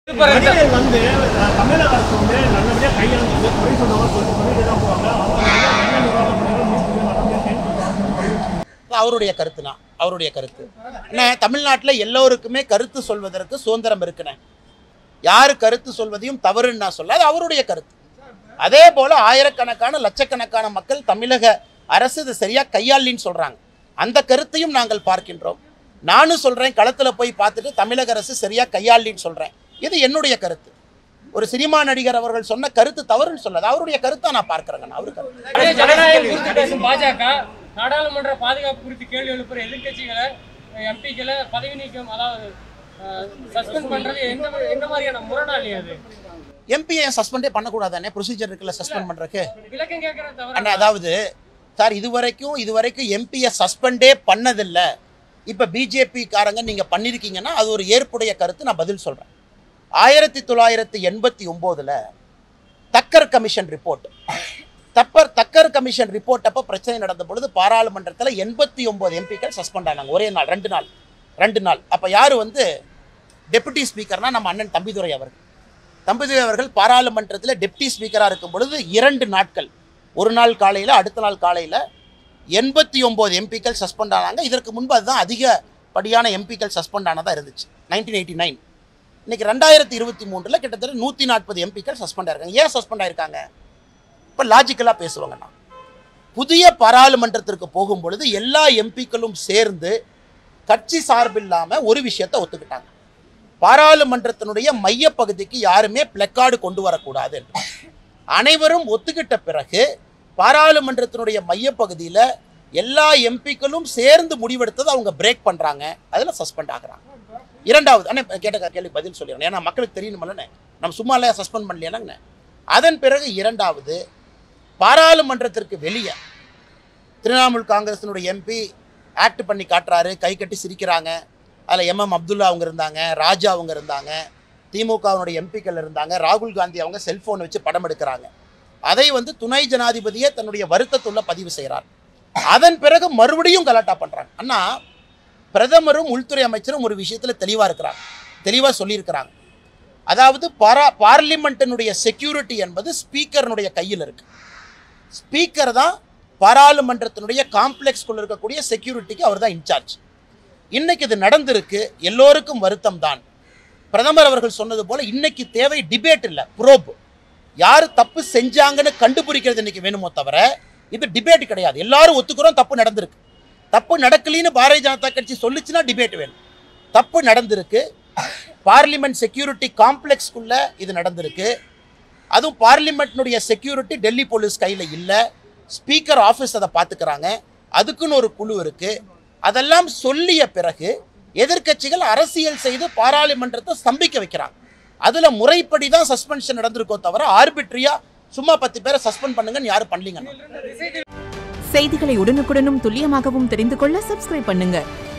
மகளிர் வந்து அஹ், தமிழக அரசு வந்து நல்லபடியாக கையாண்டு குறை சொன்னவங்க சொல்லிட்டு சொல்லிட்டு தான் போவாங்க அவங்க வந்து நல்ல நிர்வாகம் பண்ணி நீதிபதி நல்லபடியாக செயல்படுறாங்க அவருடைய கருத்துனா அவருடைய கருத்து என்ன தமிழ்நாட்டில் எல்லோருக்குமே கருத்து சொல்வதற்கு சுதந்திரம் இருக்குண்ணே யார் கருத்து சொல்வதையும் தவறுன்னு நான் சொல்ல அது அவருடைய கருத்து அதே போல ஆயிரக்கணக்கான லட்சக்கணக்கான மக்கள் தமிழக அரசு இது சரியா கையாளின்னு சொல்றாங்க அந்த கருத்தையும் நாங்கள் பார்க்கின்றோம் நானும் சொல்றேன் களத்துல போய் பார்த்துட்டு தமிழக அரசு சரியா கையாளின்னு சொல்றேன் இது என்னுடைய கருத்து ஒரு சினிமா நடிகர் அவர்கள் சொன்ன கருத்து தவறுன்னு சொல்லாது அவருடைய கருத்தை நான் பார்க்கறேங்க அவரு கருத்து அதே ஜனநாயகம் குறித்து பேசும் பாஜக நாடாளுமன்ற பாதுகாப்பு குறித்து கேள்வி எழுப்புற எதிர்க்கட்சிகளை எம்பிக்களை பதவி நீக்கம் அதாவது சஸ்பெண்ட் பண்றது எந்த எந்த மாதிரியான முரணா இல்லையா அது எம்பியை சஸ்பெண்டே பண்ணக்கூடாதானே ப்ரொசீஜர் இருக்குல்ல சஸ்பெண்ட் பண்றதுக்கு விளக்கம் கேட்கறது அண்ணா தவிர அதாவது சார் இதுவரைக்கும் இதுவரைக்கும் எம்பியை சஸ்பெண்டே பண்ணதில்லை இப்போ பிஜேபி காரங்க நீங்கள் பண்ணியிருக்கீங்கன்னா அது ஒரு ஏற்புடைய கருத்து நான் பதில் சொல்கிறேன் ஆயிரத்தி தொள்ளாயிரத்தி எண்பத்தி ஒம்போதில் தக்கர் கமிஷன் ரிப்போர்ட் தப்பர் தக்கர் கமிஷன் ரிப்போர்ட் அப்போ பிரச்சனை நடந்த பொழுது பாராளுமன்றத்தில் எண்பத்தி ஒம்பது எம்பிக்கள் சஸ்பெண்ட் ஆனாங்க ஒரே நாள் ரெண்டு நாள் ரெண்டு நாள் அப்போ யார் வந்து டெபுட்டி ஸ்பீக்கர்னா நம்ம அண்ணன் தம்பிதுரை அவர்கள் தம்பிதுரை அவர்கள் பாராளுமன்றத்தில் டெப்டி ஸ்பீக்கராக இருக்கும் பொழுது இரண்டு நாட்கள் ஒரு நாள் காலையில் அடுத்த நாள் காலையில் எண்பத்தி ஒம்பது எம்பிக்கள் சஸ்பெண்ட் ஆனாங்க இதற்கு முன்பு அதுதான் அதிகப்படியான எம்பிக்கள் சஸ்பெண்ட் ஆனதாக இருந்துச்சு நைன்டீன் எயிட்டி நைன் இன்னைக்கு ரெண்டாயிரத்தி இருபத்தி மூன்றில் கிட்டத்தட்ட நூற்றி நாற்பது எம்பிக்கள் சஸ்பெண்ட் ஆயிருக்காங்க ஏன் சஸ்பெண்ட் ஆயிருக்காங்க இப்போ லாஜிக்கலாக பேசுவாங்க நான் புதிய பாராளுமன்றத்திற்கு போகும் பொழுது எல்லா எம்பிக்களும் சேர்ந்து கட்சி சார்பில்லாமல் ஒரு விஷயத்தை ஒத்துக்கிட்டாங்க பாராளுமன்றத்தினுடைய மையப்பகுதிக்கு யாருமே பிளக்கார்டு கொண்டு வரக்கூடாது என்று அனைவரும் ஒத்துக்கிட்ட பிறகு பாராளுமன்றத்தினுடைய மையப்பகுதியில் எல்லா எம்பிக்களும் சேர்ந்து முடிவெடுத்ததை அவங்க பிரேக் பண்ணுறாங்க அதில் சஸ்பெண்ட் ஆகுறாங்க இரண்டாவது அண்ணே கேட்ட கேள்வி பதில் சொல்லிடுறேன் ஏன்னா மக்களுக்கு தெரியணுமில்லண்ணே நம்ம சும்மா இல்லையா சஸ்பெண்ட் பண்ணலையானங்கண்ணே அதன் பிறகு இரண்டாவது பாராளுமன்றத்திற்கு வெளியே திரிணாமுல் காங்கிரஸினுடைய எம்பி ஆக்ட் பண்ணி காட்டுறாரு கை கட்டி சிரிக்கிறாங்க அதில் எம்எம் அப்துல்லா அவங்க இருந்தாங்க ராஜா அவங்க இருந்தாங்க திமுகவினுடைய எம்பிக்கள் இருந்தாங்க ராகுல் காந்தி அவங்க செல்போன் வச்சு படம் எடுக்கிறாங்க அதை வந்து துணை ஜனாதிபதியே தன்னுடைய வருத்தத்துள்ள பதிவு செய்கிறார் அதன் பிறகு மறுபடியும் கலாட்டா பண்ணுறாங்க அண்ணா பிரதமரும் உள்துறை அமைச்சரும் ஒரு விஷயத்தில் தெளிவாக இருக்கிறாங்க தெளிவாக சொல்லியிருக்கிறாங்க அதாவது பாரா பார்லிமெண்ட்டினுடைய செக்யூரிட்டி என்பது ஸ்பீக்கர்னுடைய கையில் இருக்கு ஸ்பீக்கர் தான் பாராளுமன்றத்தினுடைய காம்ப்ளெக்ஸ்குள்ள இருக்கக்கூடிய செக்யூரிட்டிக்கு அவர் தான் இன்சார்ஜ் இன்னைக்கு இது நடந்திருக்கு எல்லோருக்கும் வருத்தம் தான் பிரதமர் அவர்கள் சொன்னது போல இன்னைக்கு தேவை டிபேட் இல்லை ப்ரோப் யார் தப்பு செஞ்சாங்கன்னு கண்டுபிடிக்கிறது இன்னைக்கு வேணுமோ தவிர இது டிபேட் கிடையாது எல்லாரும் ஒத்துக்கிறோம் தப்பு நடந்திருக்கு தப்பு நடக்கலின்னு பாரதிய ஜனதா கட்சி சொல்லுச்சுன்னா டிபேட் வேணும் தப்பு நடந்திருக்கு பார்லிமெண்ட் செக்யூரிட்டி காம்ப்ளெக்ஸ்க்குள்ள இது நடந்திருக்கு அதுவும் பார்லிமெண்ட்னுடைய செக்யூரிட்டி டெல்லி போலீஸ் கையில் இல்லை ஸ்பீக்கர் ஆஃபீஸ் அதை பார்த்துக்கிறாங்க அதுக்குன்னு ஒரு குழு இருக்கு அதெல்லாம் சொல்லிய பிறகு எதிர்க்கட்சிகள் அரசியல் செய்து பாராளுமன்றத்தை ஸ்தம்பிக்க வைக்கிறாங்க அதுல முறைப்படி தான் சஸ்பென்ஷன் நடந்திருக்கோ தவிர ஆர்பிட்ரியா சும்மா பத்து பேரை சஸ்பெண்ட் பண்ணுங்கன்னு யாரும் பண்ணலீங்க செய்திகளை உடனுக்குடனும் துல்லியமாகவும் தெரிந்து கொள்ள சப்ஸ்கிரைப் பண்ணுங்க